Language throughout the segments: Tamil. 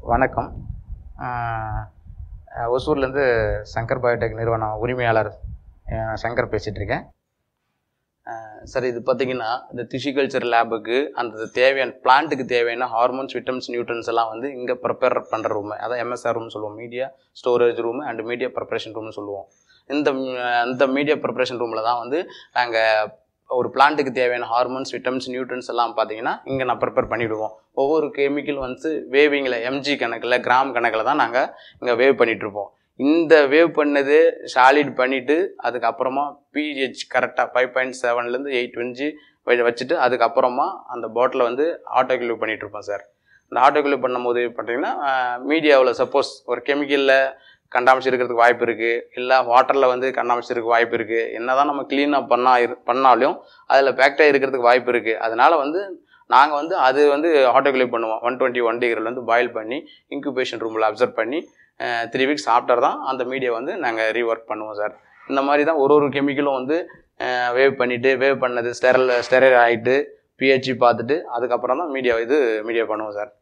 வணக்கம் ஆஹ் ஒசூர்லேருந்து சங்கர் பயோடெக் நிறுவனம் உரிமையாளர் ஆஹ் சங்கர் பேசிகிட்டு இருக்கேன் சார் இது பார்த்தீங்கன்னா இந்த திஷிகல்ச்சர் லேபுக்கு அந்த தேவையான பிளான்ட்டுக்கு தேவையான ஹார்மோன்ஸ் விட்டமின்ஸ் நியூட்ரன்ஸ் எல்லாம் வந்து இங்கே ப்ரிப்பேர் பண்ணுற ரூம் அதான் எம்எஸ்ஆர் ரூம் சொல்லுவோம் media storage room and media preparation ரூம்னு சொல்லுவோம் இந்த ம், அந்த மீடியா ப்ரிப்பரேஷன் ரூமில் தான் வந்து நாங்கள் ஒரு பிளான்ட்டுக்கு தேவையான ஹார்மோன்ஸ் விட்டமின்ஸ் நியூட்ரன்ஸ் எல்லாம் பார்த்தீங்கன்னா இங்கே நான் ப்ரிப்பேர் பண்ணிவிடுவோம் ஒவ்வொரு கெமிக்கல் வந்து வேவிங்கில் எம்ஜி கணக்கில் கிராம் கணக்கில் தான் நாங்கள் இங்கே வேவ் பண்ணிகிட்ருப்போம் இந்த வேவ் பண்ணது சாலிட் பண்ணிவிட்டு அதுக்கப்புறமா பிஹெச் கரெக்டாக ஃபைவ் பாயிண்ட் செவன்லேருந்து எயிட் இன்ச்சு வச்சுட்டு அதுக்கப்புறமா அந்த பாட்டிலை வந்து ஆட்டோகிளூவ் பண்ணிகிட்ருப்போம் சார் இந்த ஆட்டோகிளூவ் பண்ணும்போது பார்த்தீங்கன்னா மீடியாவில் சப்போஸ் ஒரு கெமிக்கலில் கண்டாமிச்சு இருக்கிறதுக்கு வாய்ப்பு இருக்குது இல்லை வாட்டரில் வந்து கண்டாமிச்சு இருக்க வாய்ப்பு இருக்குது என்ன தான் நம்ம க்ளீனாக பண்ணா இரு பண்ணாலும் அதில் பேக்டீரியா இருக்கிறதுக்கு வாய்ப்பு இருக்குது அதனால் வந்து நாங்கள் வந்து அது வந்து ஆட்டோகிளேவ் பண்ணுவோம் ஒன் டுவெண்ட்டி ஒன் டிகிரியில் வந்து பாயில் பண்ணி இன்குபேஷன் ரூமில் அப்சர்வ் பண்ணி த்ரீ வீக்ஸ் ஆஃப்டர் தான் அந்த மீடியா வந்து நாங்கள் ரீஒர்க் பண்ணுவோம் சார் இந்த மாதிரி தான் ஒரு ஒரு கெமிக்கலும் வந்து வேவ் பண்ணிவிட்டு வேவ் பண்ணது ஸ்டெரல் ஸ்டெரல் ஆகிட்டு பிஹெச்சி பார்த்துட்டு அதுக்கப்புறம் தான் மீடியா இது மீடியா பண்ணுவோம் சார்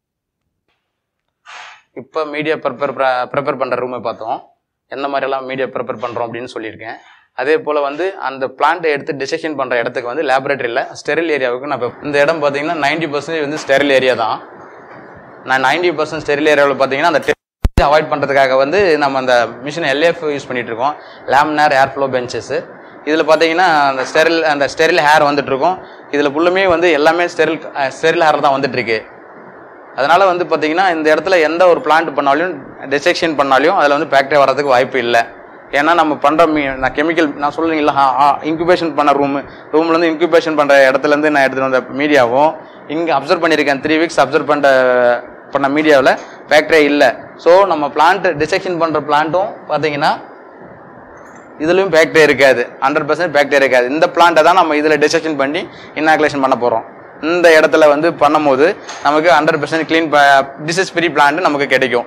இப்போ மீடியா ப்ரிப்பேர் ப்ரிப்பேர் பண்ணுற ரூமை பார்த்தோம் எந்த மாதிரியெல்லாம் மீடியா ப்ரிப்பேர் பண்ணுறோம் அப்படின்னு சொல்லியிருக்கேன் அதே போல் வந்து அந்த பிளான்ட்டை எடுத்து டிசெக்ஷன் பண்ணுற இடத்துக்கு வந்து லேபரேட்டரியில் ஸ்டெரில் ஏரியாவுக்கு நான் இப்போ இந்த இடம் பார்த்தீங்கன்னா நைன்டி பர்சன்டேஜ் வந்து ஸ்டெரில் ஏரியா தான் நான் நைன்டி பர்சன்ட் ஸ்டெரில் ஏரியாவில் பார்த்தீங்கன்னா அந்த அவாய்ட் பண்ணுறதுக்காக வந்து நம்ம அந்த மிஷின் எல்ஏஎஃப் யூஸ் பண்ணிட்டு இருக்கோம் லேமினார் ஏர் ஃப்ளோ பெஞ்சஸ் இதில் பார்த்தீங்கன்னா அந்த ஸ்டெரில் அந்த ஸ்டெரில் ஹேர் வந்துட்டு இருக்கும் இதில் ஃபுல்லுமே வந்து எல்லாமே ஸ்டெரில் ஸ்டெரில் ஹேர் தான் வந்துட்டு இருக்கு அதனால வந்து பார்த்தீங்கன்னா இந்த இடத்துல எந்த ஒரு பிளான்ட் பண்ணாலும் டிசெக்ஷன் பண்ணாலும் அதில் வந்து பாக்டீரியா வர்றதுக்கு வாய்ப்பு இல்லை ஏன்னா நம்ம பண்ணுற மீ நான் கெமிக்கல் நான் சொல்லுங்களா இன்குபேஷன் பண்ண ரூமு ரூம்லேருந்து இன்குபேஷன் பண்ணுற இடத்துலேருந்து நான் எடுத்துகிட்டு வந்த மீடியாவும் இங்கே அப்சர்வ் பண்ணியிருக்கேன் த்ரீ வீக்ஸ் அப்சர்வ் பண்ணுற பண்ண மீடியாவில் பாக்டீரியா இல்லை ஸோ நம்ம பிளான்ட் டிசெக்ஷன் பண்ணுற பிளான்ட்டும் பார்த்தீங்கன்னா இதுலேயும் பாக்டீரியா இருக்காது ஹண்ட்ரட் பர்சன்ட் பாக்டீரியா இருக்காது இந்த பிளான்ட்டை தான் நம்ம இதில் டிசெக்ஷன் பண்ணி இன்னாகுலேஷன் பண்ண போகிறோம் இந்த இடத்துல வந்து பண்ணும்போது நமக்கு hundred percent clean disease free plant நமக்கு கிடைக்கும்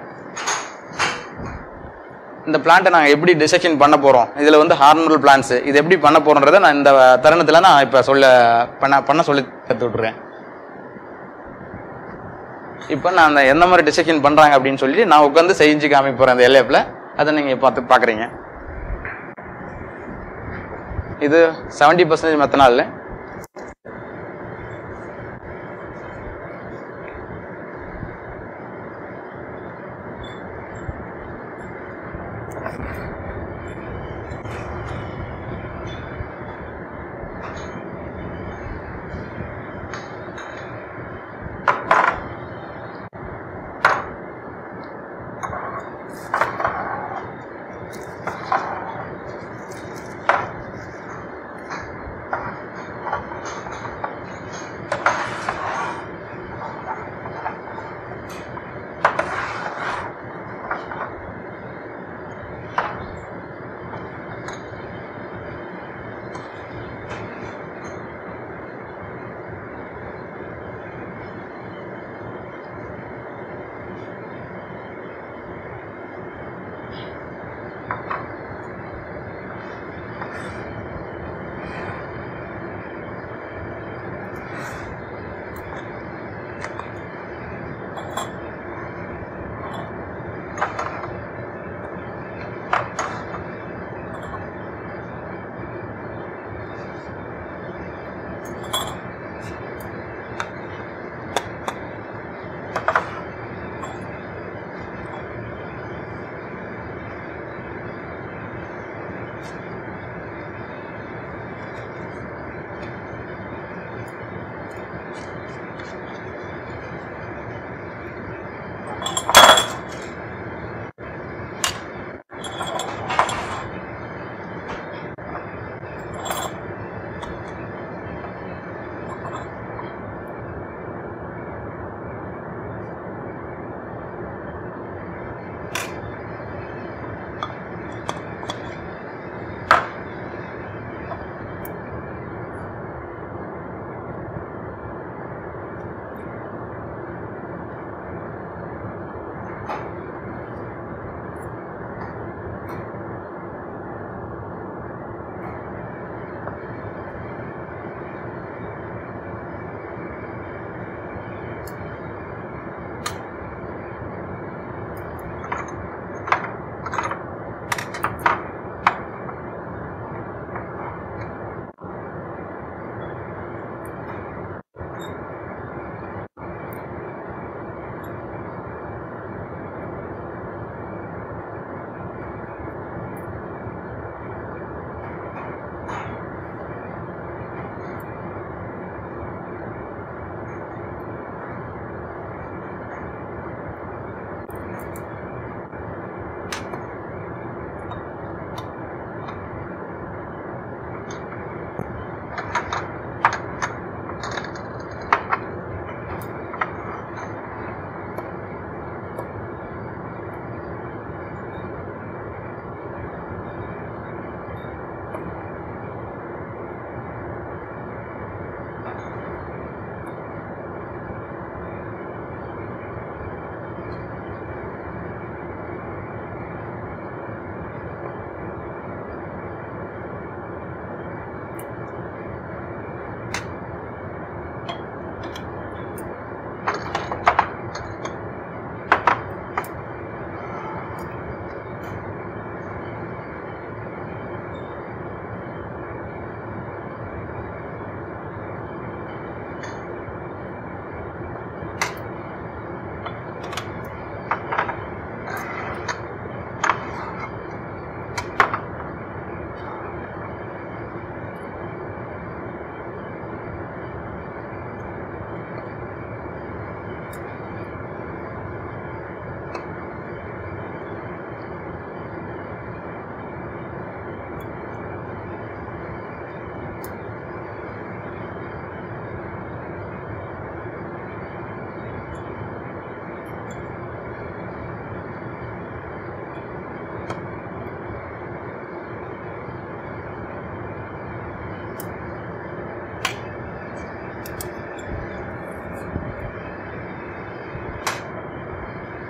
இந்த பிளான்ட்டை நாங்கள் எப்படி டிசெக்ஷன் பண்ண போகிறோம் இதில் வந்து ஹார்மோனல் பிளான்ஸ் இது எப்படி பண்ண போகிறோன்றதை நான் இந்த தருணத்தில் நான் இப்போ சொல்ல பண்ண பண்ண சொல்லி கற்று விட்ருவேன் இப்போ நான் அந்த எந்த மாதிரி டிசெக்ஷன் பண்ணுறாங்க அப்படின்னு சொல்லி நான் உட்காந்து செஞ்சு காமிக்க போகிறேன் அந்த எல்ஏப்பில் அதை நீங்கள் பார்த்து பார்க்குறீங்க இது செவன்ட்டி பர்சன்டேஜ் மெத்தனால்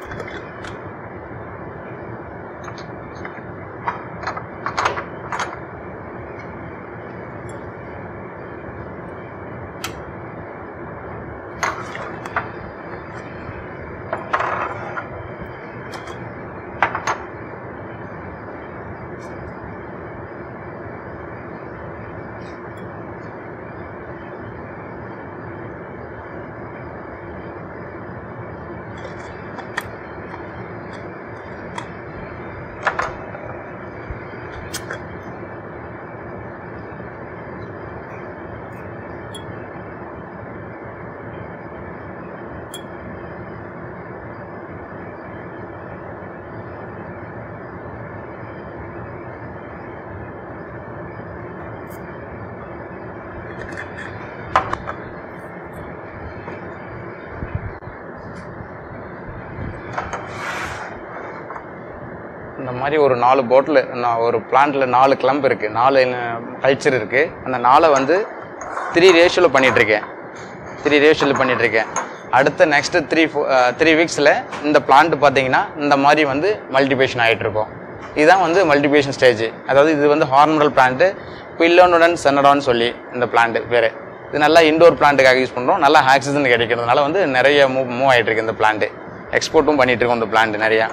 இந்த மாதிரி ஒரு நாலு போட்டில் ஒரு பிளான்ட்டில் நாலு கிளம்ப் இருக்குது நாலு கல்ச்சர் இருக்குது அந்த நாலை வந்து த்ரீ ரேஷியோவில் பண்ணிகிட்ருக்கேன் த்ரீ ரேஷியோவில் பண்ணிகிட்ருக்கேன் அடுத்த நெக்ஸ்ட்டு த்ரீ ஃபோ த்ரீ வீக்ஸில் இந்த பிளான்ட் பார்த்தீங்கன்னா இந்த மாதிரி வந்து மல்டிபேஷன் ஆகிட்ருக்கும் இதுதான் வந்து மல்டிபேஷன் ஸ்டேஜ் அதாவது இது வந்து ஹார்மோனல் பிளான்ட்டு பில்லோனுடன் சென்னடான்னு சொல்லி இந்த பிளான்ட் பேர் இது நல்லா இண்டோர் பிளான்ட்டுக்காக யூஸ் பண்ணுறோம் நல்லா ஆக்சிஜன் கிடைக்கிறதுனால வந்து நிறைய மூவ் மூவ் ஆகிட்டு இருக்கு இந்த பிளான்ட்டு எக்ஸ்போர்ட்டும் பண்ணிட்டு இருக்கோம் இந்த பிளான்ட் நிறையா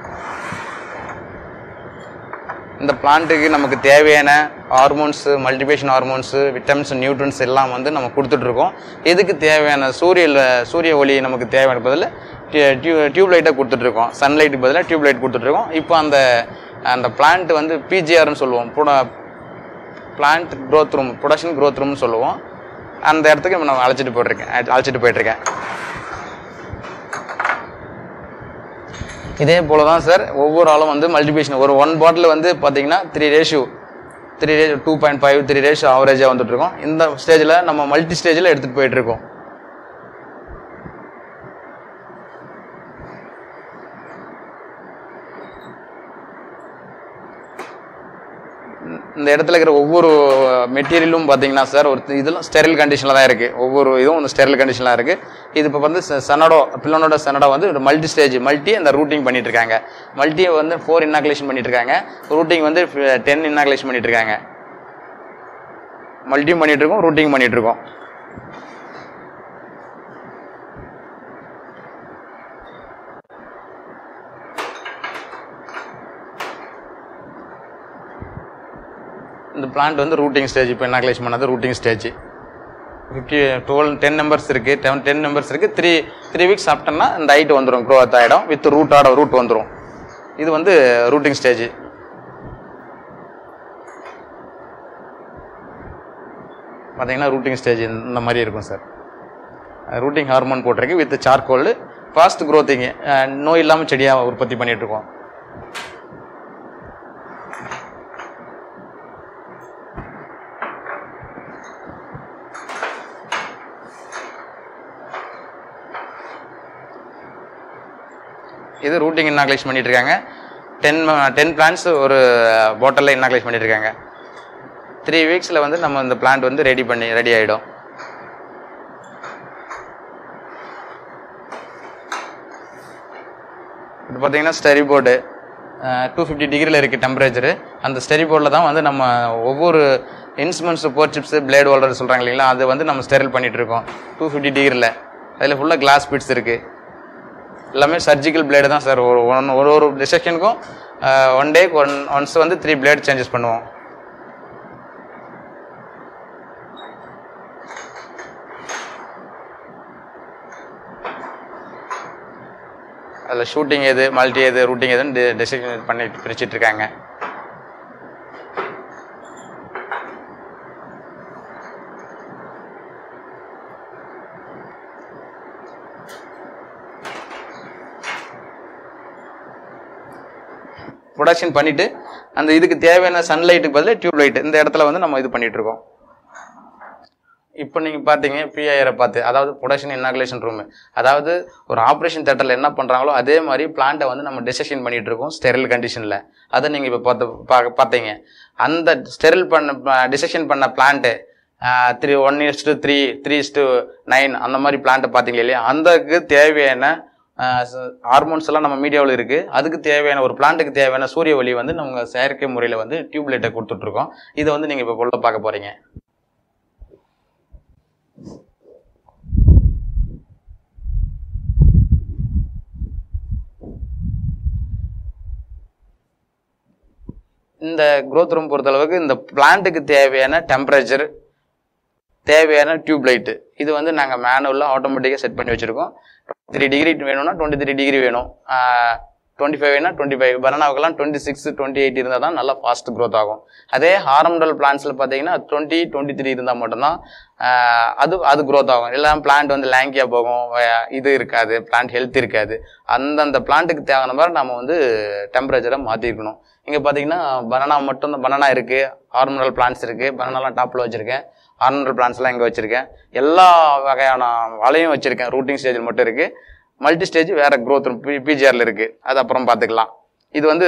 இந்த பிளான்ட்டுக்கு நமக்கு தேவையான hormones multiplication hormones vitamins nutrients எல்லாம் வந்து நம்ம கொடுத்துட்ருக்கோம் இதுக்கு தேவையான சூரிய சூரிய ஒளி நமக்கு தேவையான பதில் டியூ டியூப் லைட்டை கொடுத்துட்ருக்கோம் சன்லைட்டுக்கு பதிலாக டியூப் லைட் கொடுத்துட்ருக்கோம் இப்போ அந்த அந்த பிளான்ட் வந்து பிஜிஆர்னு சொல்லுவோம் புட plant growth room production growth ரூம்னு சொல்லுவோம் அந்த இடத்துக்கு இப்போ நான் அழைச்சிட்டு போயிட்டுருக்கேன் அழைச்சிட்டு போயிட்டுருக்கேன் இதே போல தான் சார் ஒவ்வொரு ஆளும் வந்து மல்டிபிகேஷன் ஒரு ஒன் பாட்டில் வந்து பார்த்தீங்கன்னா three ratio three ratio two point five three ratio ஆவரேஜாக வந்துட்டு இருக்கோம் இந்த ஸ்டேஜில் நம்ம மல்டி ஸ்டேஜில் எடுத்துகிட்டு போயிட்டு இருக்கோம் இந்த இடத்துல இருக்கிற ஒவ்வொரு மெட்டீரியலும் பார்த்தீங்கன்னா சார் ஒரு இதெல்லாம் ஸ்டெரில் கண்டிஷனில் தான் இருக்குது ஒவ்வொரு இதுவும் வந்து ஸ்டெரில் கண்டிஷனில் இருக்குது இது இப்போ வந்து சனடோ பில்லனோட சனடோ வந்து மல்டி ஸ்டேஜ் மல்டி அந்த ரூட்டிங் பண்ணிட்டு இருக்காங்க மல்டியை வந்து ஃபோர் இன்னாகுலேஷன் பண்ணிட்டு இருக்காங்க ரூட்டிங் வந்து டென் இன்னாகுலேஷன் பண்ணிட்டு இருக்காங்க மல்டியும் பண்ணிட்டு இருக்கோம் ரூட்டிங் பண்ணிட்டு இருக்கோம் இந்த பிளான்ட் வந்து ரூட்டிங் ஸ்டேஜ் இப்போ இன்னாகுலேஷன் பண்ணது rooting stage fifty twelve ten numbers இருக்குது டென் டென் நம்பர்ஸ் இருக்குது த்ரீ த்ரீ வீக்ஸ் சாப்பிட்டோம்னா இந்த ஹைட் வந்துடும் க்ரோத் ஆகிடும் வித் ரூட்டோட ரூட் வந்துடும் இது வந்து ரூட்டிங் ஸ்டேஜ் பார்த்தீங்கன்னா ரூட்டிங் ஸ்டேஜ் இந்த மாதிரி இருக்கும் சார் ரூட்டிங் ஹார்மோன் போட்டிருக்கு வித் சார்கோல் ஃபாஸ்ட் க்ரோத்திங்கு நோய் இல்லாமல் செடியாக உற்பத்தி பண்ணிட்டு இருக்கோம் இது ரூட்டிங் இன்னாகுலேஷன் பண்ணிட்டு இருக்காங்க டென் டென் பிளான்ஸ் ஒரு பாட்டிலில் இன்னாகுலேஷன் பண்ணிட்டு இருக்காங்க த்ரீ வீக்ஸில் வந்து நம்ம இந்த பிளான்ட் வந்து ரெடி பண்ணி ரெடி ஆகிடும் இப்போ பார்த்தீங்கன்னா ஸ்டெரி போர்டு டூ ஃபிஃப்டி டிகிரியில் இருக்குது டெம்பரேச்சரு அந்த ஸ்டெரி போர்டில் தான் வந்து நம்ம ஒவ்வொரு instruments forceps blade holder சொல்கிறாங்க இல்லைங்களா அது வந்து நம்ம ஸ்டெரில் பண்ணிகிட்டு இருக்கோம் டூ ஃபிஃப்டி டிகிரியில் அதில் ஃபுல்லாக கிளாஸ் பிட்ஸ் இருக்குது எல்லாமே சர்ஜிக்கல் பிளேடு தான் சார் ஒரு ஒன் ஒரு ஒரு டிசெக்ஷனுக்கும் ஒன் டே ஒன் ஒன்ஸ் வந்து த்ரீ பிளேட் சேஞ்சஸ் பண்ணுவோம் அதில் ஷூட்டிங் எது மல்டி எது ரூட்டிங் எதுன்னு டிசைன் பண்ணி பிரிச்சுட்டு இருக்காங்க ப்ரொடக்ஷன் பண்ணிட்டு அந்த இதுக்கு தேவையான சன்லைட்டுக்கு பதில் டியூப் லைட் இந்த இடத்துல வந்து நம்ம இது பண்ணிட்டு இருக்கோம் இப்போ நீங்கள் பார்த்தீங்க பிஐஆரை பார்த்து அதாவது ப்ரொடக்ஷன் இன்னாகுலேஷன் ரூமு அதாவது ஒரு ஆப்ரேஷன் தேட்டரில் என்ன பண்ணுறாங்களோ அதே மாதிரி பிளான்ட்டை வந்து நம்ம டிசெக்ஷன் பண்ணிட்டு இருக்கோம் ஸ்டெரில் கண்டிஷனில் அதை நீங்கள் இப்போ பார்த்து பா பார்த்தீங்க அந்த ஸ்டெரில் பண்ண டிசெக்ஷன் பண்ண plant three one is to three three is to nine அந்த மாதிரி பிளான்ட்டை பார்த்தீங்க இல்லையா அந்தக்கு தேவையான ஹார்மோன்ஸ் எல்லாம் நம்ம மீடியாவில் இருக்குது அதுக்கு தேவையான ஒரு பிளான்ட்டுக்கு தேவையான சூரிய ஒளி வந்து நம்ம செயற்கை முறையில் வந்து டியூப்லைட்டை கொடுத்துட்ருக்கோம் இதை வந்து நீங்கள் இப்போ உள்ள பார்க்க போகிறீங்க இந்த growth ரூம் பொறுத்தளவுக்கு இந்த பிளான்ட்டுக்கு தேவையான டெம்பரேச்சர் தேவையான டியூப் லைட்டு இது வந்து நாங்கள் மேனுவலாக ஆட்டோமேட்டிக்காக செட் பண்ணி வச்சுருக்கோம் த்ரீ டிகிரி வேணும்னா டுவெண்ட்டி த்ரீ டிகிரி வேணும் டுவெண்ட்டி ஃபைவ் வேணா டுவெண்ட்டி ஃபைவ் பனானாவுக்கெல்லாம் டுவெண்ட்டி சிக்ஸ் டுவெண்ட்டி எயிட் இருந்தால் தான் நல்லா ஃபாஸ்ட் க்ரோத் ஆகும் அதே ஹார்மண்டல் பிளான்ஸில் பார்த்தீங்கன்னா டுவெண்ட்டி டுவெண்ட்டி த்ரீ இருந்தால் மட்டும்தான் ஆஹ் அது அது க்ரோத் ஆகும் எல்லாம் பிளான்ட் வந்து லேங்கியாக போகும் வ- இது இருக்காது பிளான்ட் ஹெல்த் இருக்காது அந்தந்த பிளான்ட்டுக்கு தேவையான மாதிரி நம்ம வந்து டெம்பரேச்சரை மாற்றிருக்கணும் இங்கே பார்த்தீங்கன்னா பனானா மட்டும் தான் பனானா இருக்குது ஹார்மோனல் பிளான்ஸ் இருக்குது பனானாலாம் டாப்பில் வச்சுருக்கேன் ஹார்மோனல் பிளான்ஸ்லாம் இங்கே வச்சுருக்கேன் எல்லா வகையான வலையும் வச்சுருக்கேன் ரூட்டிங் ஸ்டேஜில் மட்டும் இருக்குது மல்டி ஸ்டேஜ் வேறு க்ரோத் பி பிஜிஆரில் இருக்குது அது அப்புறம் பார்த்துக்கலாம் இது வந்து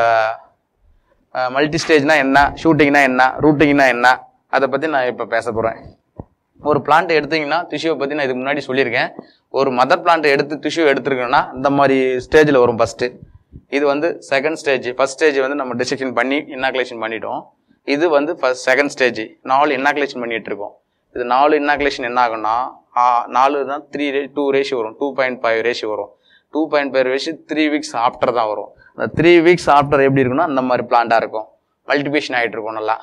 மல்டி ஸ்டேஜ்னா என்ன ஷூட்டிங்னா என்ன ரூட்டிங்னா என்ன அதை பற்றி நான் இப்போ பேச போகிறேன் ஒரு பிளான்ட் எடுத்தீங்கன்னா டிஷ்யூவை பற்றி நான் இதுக்கு முன்னாடி சொல்லியிருக்கேன் ஒரு மதர் பிளான்ட் எடுத்து டிஷ்யூ எடுத்துருக்கோன்னா இந்த மாதிரி ஸ்டேஜில் வரும் ஃபஸ்ட்டு இது வந்து செகண்ட் ஸ்டேஜ் ஃபர்ஸ்ட் ஸ்டேஜ் வந்து நம்ம டிசெக்ஷன் பண்ணி இன்னாகுலேஷன் பண்ணிட்டோம் இது வந்து ஃபர்ஸ்ட் செகண்ட் ஸ்டேஜ் நாலு இன்னாகுலேஷன் பண்ணிட்டு இருக்கோம் இது நாலு இன்னாகுலேஷன் என்ன ஆகும்னா ஆ, நாலு தான் த்ரீ ரே டூ ரேஷியோ வரும் டூ பாயிண்ட் ஃபைவ் ரேஷியோ வரும் two point five ratio three weeks after தான் வரும் அந்த த்ரீ வீக்ஸ் ஆஃப்டர் எப்படி இருக்குன்னா அந்த மாதிரி பிளான்ட்டாக இருக்கும் மல்டிபிகேஷன் ஆகிட்டு இருக்கும் நல்லா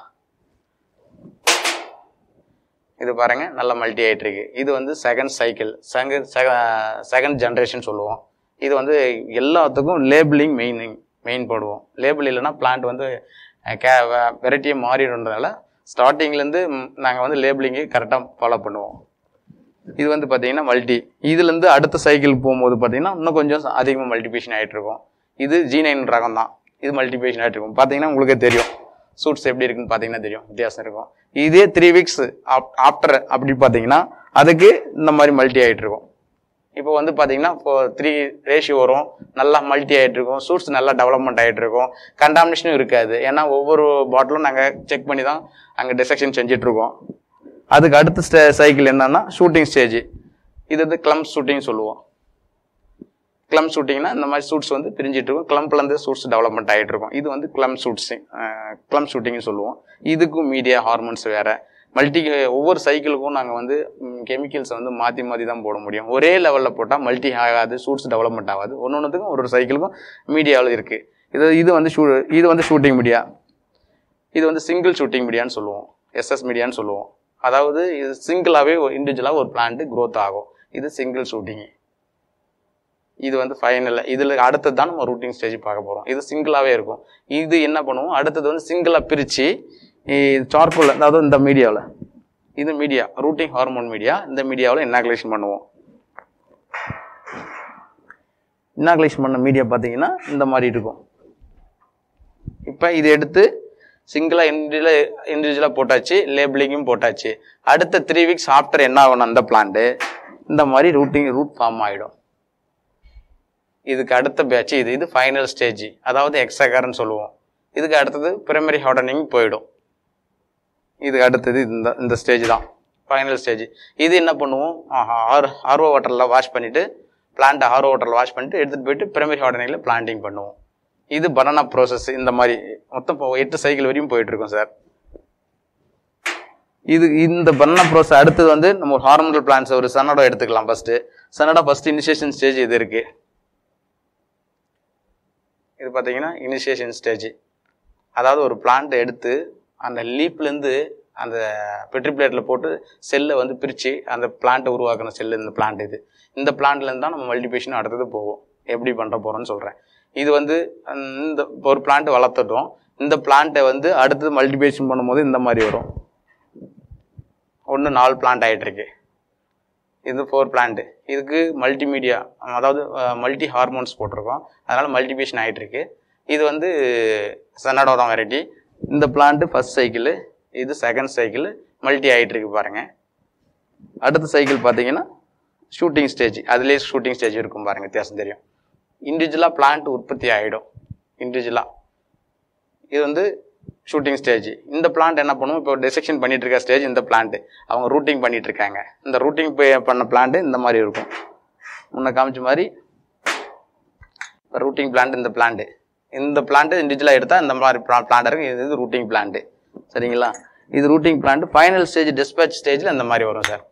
இது பாருங்க நல்ல மல்டி ஆயிட்டு இருக்கு இது வந்து second cycle second second generation சொல்லுவோம் இது வந்து எல்லாத்துக்கும் லேபிளிங் மெயின் மெயின் போடுவோம் லேபிள் இல்லைன்னா பிளான்ட் வந்து கே வெரைட்டியே மாறிடுன்றதுனால ஸ்டார்டிங்லேருந்து நாங்கள் வந்து லேபிளிங்கு கரெக்டாக ஃபாலோ பண்ணுவோம் இது வந்து பார்த்தீங்கன்னா மல்டி இதுலேருந்து அடுத்த சைக்கிள் போகும்போது பார்த்தீங்கன்னா இன்னும் கொஞ்சம் அதிகமாக மல்டிபிகேஷன் ஆகிட்டு இருக்கும் இது ஜி நைன் ரகம் தான் இது மல்டிபிகேஷன் ஆகிட்டு இருக்கும் பார்த்தீங்கன்னா உங்களுக்கே தெரியும் சூட்ஸ் எப்படி இருக்குன்னு பார்த்தீங்கன்னா தெரியும் வித்தியாசம் இருக்கும் இதே த்ரீ வீக்ஸ் ஆஃப்டர் அப்படி பார்த்தீங்கன்னா அதுக்கு இந்த மாதிரி மல்டி ஆகிட்டு இருக்கும் இப்போ வந்து பார்த்தீங்கன்னா இப்போ த்ரீ ரேஷியோ வரும் நல்லா மல்டி ஆகிட்டு இருக்கும் சூட்ஸ் நல்லா டெவலப்மெண்ட் ஆகிட்டு இருக்கும் கண்டாமினேஷனும் இருக்காது ஏன்னா ஒவ்வொரு பாட்டிலும் நாங்கள் செக் பண்ணி தான் அங்கே டிசெக்ஷன் செஞ்சுட்டு இருக்கோம் அதுக்கு அடுத்த ஸ்டே சைக்கிள் என்னன்னா ஷூட்டிங் ஸ்டேஜ் இது வந்து கிளம்ப் ஷூட்டிங் சொல்லுவோம் கிளம்ப் ஷூட்டிங்னா இந்த மாதிரி சூட்ஸ் வந்து பிரிஞ்சிட்டு இருக்கும் கிளம்ப்லேருந்து சூட்ஸ் டெவலப்மெண்ட் ஆகிட்டு இருக்கும் இது வந்து கிளம்ப் ஷூட்ஸிங் கிளம்ப் ஷூட்டிங்னு சொல்லுவோம் இதுக்கும் மீடியா ஹார்மோன்ஸ் வேறு மல்டி ஒவ்வொரு சைக்கிளுக்கும் நாங்கள் வந்து கெமிக்கல்ஸை வந்து மாற்றி மாற்றி தான் போட முடியும் ஒரே லெவலில் போட்டால் மல்டி ஆகாது சூட்ஸ் டெவலப்மெண்ட் ஆகாது ஒன்று ஒன்றுத்துக்கும் ஒரு ஒரு சைக்கிளுக்கும் மீடியாவில் இருக்குது இது இது வந்து ஷூ இது வந்து ஷூட்டிங் மீடியா இது வந்து சிங்கிள் ஷூட்டிங் மீடியான்னு சொல்லுவோம் எஸ்எஸ் மீடியான்னு சொல்லுவோம் அதாவது இது சிங்கிளாகவே இண்டிவிஜுவலாக ஒரு பிளான்ட் growth ஆகும் இது சிங்கிள் ஷூட்டிங் இது வந்து ஃபைனல் இதில் அடுத்தது தான் நம்ம ரூட்டிங் ஸ்டேஜ் பார்க்க போகிறோம் இது சிங்கிளாகவே இருக்கும் இது என்ன பண்ணுவோம் அடுத்தது வந்து சிங்கிளாக பிரித்து சார்கோல் அதாவது இந்த மீடியாவில் இது மீடியா ரூட்டிங் ஹார்மோன் மீடியா இந்த மீடியாவில் இன்னாகுலேஷன் பண்ணுவோம் இன்னாகுலேஷன் பண்ண மீடியா பார்த்தீங்கன்னா இந்த மாதிரி இருக்கும் இப்போ இது எடுத்து சிங்கிளாக இண்டிவிஜுவலாக இண்டிவிஜுவலாக போட்டாச்சு லேபிளிங்கும் போட்டாச்சு அடுத்த த்ரீ வீக்ஸ் ஆஃப்டர் என்ன ஆகணும் அந்த பிளான்ட்டு இந்த மாதிரி ரூட்டிங் ரூட் ஃபார்ம் ஆகிடும் இதுக்கு அடுத்த பேட்ச் இது இது ஃபைனல் ஸ்டேஜ் அதாவது எக்ஸகர்னு சொல்லுவோம் இதுக்கு அடுத்தது பிரைமரி ஹார்டனிங் போயிடும் இதுக்கு அடுத்தது இந்த இந்த ஸ்டேஜ் தான் ஃபைனல் ஸ்டேஜ் இது என்ன பண்ணுவோம் ஆர் ஆர்ஓ வாட்டரில் வாஷ் பண்ணிவிட்டு பிளான்ட்டை ஆர்ஓ வாட்டரில் வாஷ் பண்ணிட்டு எடுத்துகிட்டு போயிட்டு பிரைமரி ஹார்டனிங்கில் பிளான்டிங் பண்ணுவோம் இது பனானா ப்ரோசஸ் இந்த மாதிரி மொத்தம் இப்போ எட்டு சைக்கிள் வரையும் போயிட்டு இருக்கோம் சார் இது இந்த பனானா ப்ரோசஸ் அடுத்தது வந்து நம்ம ஒரு ஹார்மோனல் பிளான்ஸ் ஒரு சனடோ எடுத்துக்கலாம் ஃபர்ஸ்ட் சனடோ ஃபர்ஸ்ட் இனிஷியேஷன் ஸ்டேஜ் இது இருக்கு இது பார்த்தீங்கன்னா இனிஷியேஷன் ஸ்டேஜ் அதாவது ஒரு பிளான்ட் எடுத்து அந்த லீப்லேருந்து அந்த பெட்ரி பிளேட்டில் போட்டு செல்லை வந்து பிரித்து அந்த பிளான்ட்டை உருவாக்குன செல்லு இந்த பிளான்ட் இது இந்த பிளான்ட்லேருந்து தான் நம்ம மல்டிபிகேஷன் அடுத்தது போவோம் எப்படி பண்ணுற போகிறோன்னு சொல்கிறேன் இது வந்து இந்த இப்போ ஒரு பிளான்ட் வளர்த்துட்டோம் இந்த பிளான்ட்டை வந்து அடுத்தது மல்டிபிகேஷன் பண்ணும்போது இந்த மாதிரி வரும் ஒன்று நாலு பிளான்ட் ஆகிட்டு இருக்கு இது ஃபோர் பிளான்ட் இதுக்கு மல்டிமீடியா அதாவது மல்டி ஹார்மோன்ஸ் போட்டிருக்கோம் அதனால் மல்டிபிகேஷன் ஆகிட்டு இருக்கு இது வந்து செனடோ தான் வெரைட்டி இந்த பிளான்ட் ஃபர்ஸ்ட் சைக்கிள் இது செகண்ட் சைக்கிள் மல்டி ஆகிட்டு இருக்கு பாருங்க அடுத்த சைக்கிள் பார்த்தீங்கன்னா ஷூட்டிங் ஸ்டேஜ் அதுலேயே ஷூட்டிங் ஸ்டேஜ் இருக்கும் பாருங்க வித்தியாசம் தெரியும் இண்டிவிஜுவலாக பிளான்ட் உற்பத்தி ஆகிடும் இண்டிவிஜுவலாக இது வந்து ஷூட்டிங் ஸ்டேஜ் இந்த பிளான்ட் என்ன பண்ணுவோம் இப்போ டிசெக்ஷன் பண்ணிட்டு இருக்க ஸ்டேஜ் இந்த பிளான்ட் அவங்க ரூட்டிங் பண்ணிட்டு இருக்காங்க இந்த ரூட்டிங் பண்ண பிளான்ட் இந்த மாதிரி இருக்கும் முன்ன காமிச்ச மாதிரி ரூட்டிங் பிளான்ட் இந்த பிளான்ட் இந்த பிளான்ட் இண்டிவிஜுவலாக எடுத்தால் இந்த மாதிரி பிளான்ட் இருக்கு இது இது ரூட்டிங் பிளான்ட் சரிங்களா இது rooting plant final stage dispatch ஸ்டேஜில் இந்த மாதிரி வரும் சார்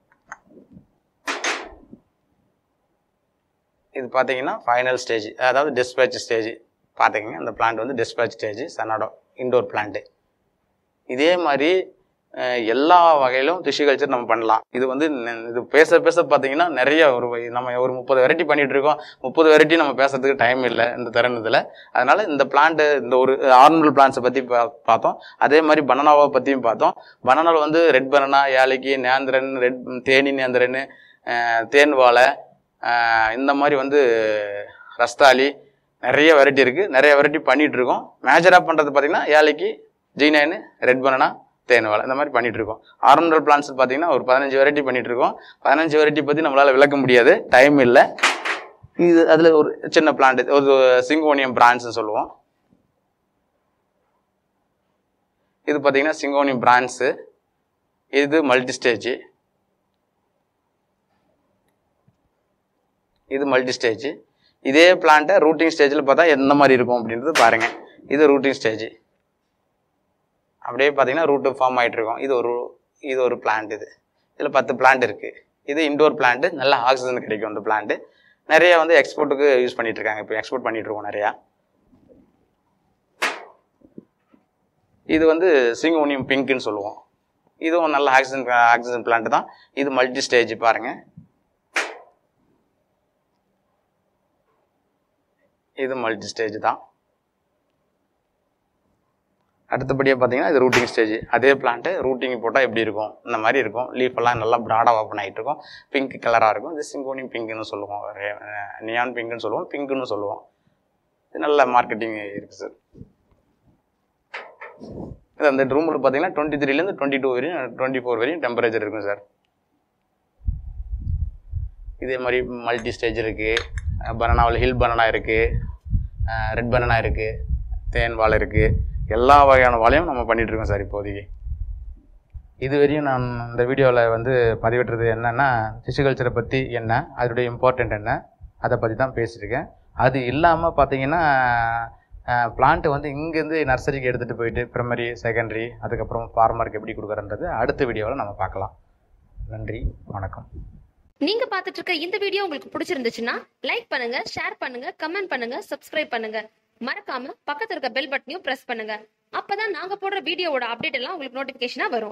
இது பார்த்தீங்கன்னா ஃபைனல் ஸ்டேஜ் அதாவது டிஸ்பேச் ஸ்டேஜ் பார்த்துக்கங்க இந்த பிளான்ட் வந்து டிஸ்பேச் ஸ்டேஜ் சனாடோ இண்டோர் பிளான்ட்டு இதே மாதிரி அஹ், எல்லா வகையிலும் டிஷ்யூ கல்ச்சர் நம்ம பண்ணலாம் இது வந்து ந- இது பேச பேச பார்த்தீங்கன்னா நிறைய ஒரு வ- நம்ம ஒரு முப்பது வெரைட்டி பண்ணிட்டு இருக்கோம் முப்பது வெரைட்டி நம்ம பேசுறதுக்கு டைம் இல்லை இந்த தருணத்தில் அதனால இந்த பிளான்ட் இந்த ஒரு ஆர்னல் பிளான்ஸை பற்றி பார்த்தோம் அதே மாதிரி பனானாவை பற்றியும் பார்த்தோம் பனானாவில் வந்து ரெட் பனானா ஏலக்கி நேந்திரன் ரெட் தேனி நேந்திரன் அஹ், தேன் வாழை அஹ், இந்த மாதிரி வந்து ரஸ்தாலி நிறைய வெரைட்டி இருக்குது நிறைய வெரைட்டி பண்ணிட்டு இருக்கோம் மேஜராக பண்ணுறது பார்த்தீங்கன்னா ஏலக்கி ஜீனைனு ரெட் பனானா தேன் வாழை இந்த மாதிரி பண்ணிட்டு இருக்கோம் ஆர்னல் பிளான்ஸ் பார்த்தீங்கன்னா ஒரு பதினஞ்சு வெரைட்டி பண்ணிட்டு இருக்கோம் பதினஞ்சு வெரைட்டி பற்றி நம்மளால் விளக்க முடியாது டைம் இல்லை இது அதில் ஒரு சின்ன பிளான்ட் ஒரு சிங்கோனியம் பிரான்ஸ்னு சொல்லுவோம் இது பார்த்தீங்கன்னா சிங்கோனியம் பிரான்ஸு இது மல்டி ஸ்டேஜ் இது மல்டி ஸ்டேஜ் இதே பிளான்ட்டை ரூட்டிங் ஸ்டேஜில் பார்த்தா எந்த மாதிரி இருக்கும் அப்படின்றது பாருங்கள் இது ரூட்டிங் ஸ்டேஜ் அப்படியே பார்த்தீங்கன்னா ரூட்டு ஃபார்ம் ஆகிட்டு இருக்கும் இது ஒரு இது ஒரு பிளான்ட் இது இதில் பத்து பிளான்ட் இருக்குது இது இண்டோர் பிளான்ட்டு நல்ல ஆக்சிஜன் கிடைக்கும் இந்த பிளான்ட்டு நிறைய வந்து எக்ஸ்போர்ட்டுக்கு யூஸ் பண்ணிட்டு இருக்காங்க இப்போ எக்ஸ்போர்ட் பண்ணிட்டு இருக்கோம் நிறையா இது வந்து சிங்கோனியம் பிங்க்னு சொல்லுவோம் இதுவும் நல்ல ஆக்சிஜன் ஆக்சிஜன் பிளான்ட் தான் இது மல்டி ஸ்டேஜ் பாருங்க இது மல்டி ஸ்டேஜ் தான் அடுத்தபடியாக பார்த்தீங்கன்னா இது ரூட்டிங் ஸ்டேஜ் அதே பிளான்ட்டு ரூட்டிங் போட்டால் எப்படி இருக்கும் இந்த மாதிரி இருக்கும் லீஃப் எல்லாம் நல்லா ப்ராடாக ஓப்பன் ஆகிட்டு இருக்கும் பிங்க் கலராக இருக்கும் இது சிங்கோனியம் பிங்க்னு சொல்லுவோம் நியான் பிங்க்னு சொல்லுவோம் பிங்க்னு சொல்லுவோம் இது நல்ல மார்க்கெட்டிங் இருக்குது சார் இது அந்த ரூமில் பார்த்தீங்கன்னா டுவெண்ட்டி த்ரீலேருந்து டுவெண்ட்டி டூ வரையும் டுவெண்ட்டி ஃபோர் வரையும் டெம்பரேச்சர் இருக்கும் சார் இதே மாதிரி மல்டி ஸ்டேஜ் இருக்குது பனானாவில் ஹில் பனானா இருக்குது ரெட் பனானா இருக்குது தேன் வாழை இருக்குது எல்லா வகையான வாழையும் நம்ம பண்ணிட்டு இருக்கோம் சார் இப்போதைக்கு இதுவரையும் நான் இந்த வீடியோவில் வந்து பதிவிட்டுறது என்னென்னா கல்ச்சரை பற்றி என்ன அதனுடைய இம்பார்ட்டண்ட் என்ன அதை பற்றி தான் பேசியிருக்கேன் அது இல்லாமல் பார்த்தீங்கன்னா பிளான்ட்டு வந்து இங்கேருந்து நர்சரிக்கு எடுத்துகிட்டு போயிட்டு ப்ரைமரி செகண்டரி அதுக்கப்புறம் ஃபார்மருக்கு எப்படி கொடுக்குறன்றது அடுத்த வீடியோவில் நம்ம பார்க்கலாம் நன்றி வணக்கம் நீங்க பார்த்துட்டு இருக்க இந்த வீடியோ உங்களுக்கு பிடிச்சிருந்துச்சுன்னா லைக் பண்ணுங்க ஷேர் பண்ணுங்க கமெண்ட் பண்ணுங்க சப்ஸ்கிரைப் பண்ணுங்க மறக்காம பக்கத்துல இருக்க பெல் பட்டனையும் பிரஸ் பண்ணுங்க அப்பதான் நாங்க போடுற வீடியோவோட அப்டேட் எல்லாம் உங்களுக்கு நோட்டிபிகேஷனா வரும்